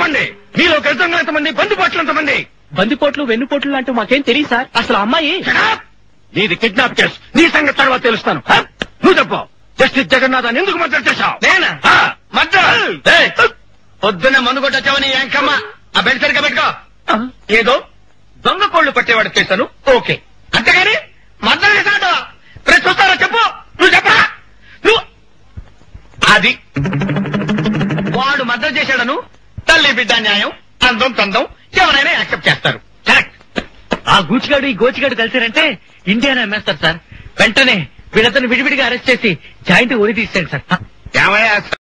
ఎంతమంది మీలో గజంగా ఎంతమంది బందిపోట్లు ఎంతమంది బందిపోట్లు వెన్నుపోట్లు అంటూ మాకేం తెలియదు సార్ అసలు ఆ అమ్మాయి Shut up! నీది కిడ్నాప్ కేసు నీ సంగతి తర్వాత తెలుస్తాను హ? నువ్వు చెప్పు జస్టిస్ జగన్నాథన్ ఎందుకు మద్దతు చేశావు నేనా? ఆ, మద్రాస్ ఏయ్, పొద్దున్న మందు కొట్టొచ్చావని ఏంకమ్మా ఆ బెడ్ సరిగ్గా పెట్టుకో ఏదో దొంగ కోళ్లు పట్టేవాడు కేసాను ఓకే అంతేగాని మద్దతు చేశాడు రేపు చూస్తారా చెప్పు నువ్వు చెప్పరా నువ్వు అది వాడు మద్దతు చేశాడను తల్లి బిడ్డ న్యాయం అందం తందం ఎవరైనా యాక్సెప్ట్ చేస్తారు కరెక్ట్ ఆ గూచిగాడు ఈ గోచిగాడు కలిసారంటే ఇండియాని అమ్మేస్తారు సార్ వెంటనే వీళ్ళతను విడివిడిగా అరెస్ట్ చేసి జాయింట్ ఉరి తీసేయండి సార్ ఏమయ్యా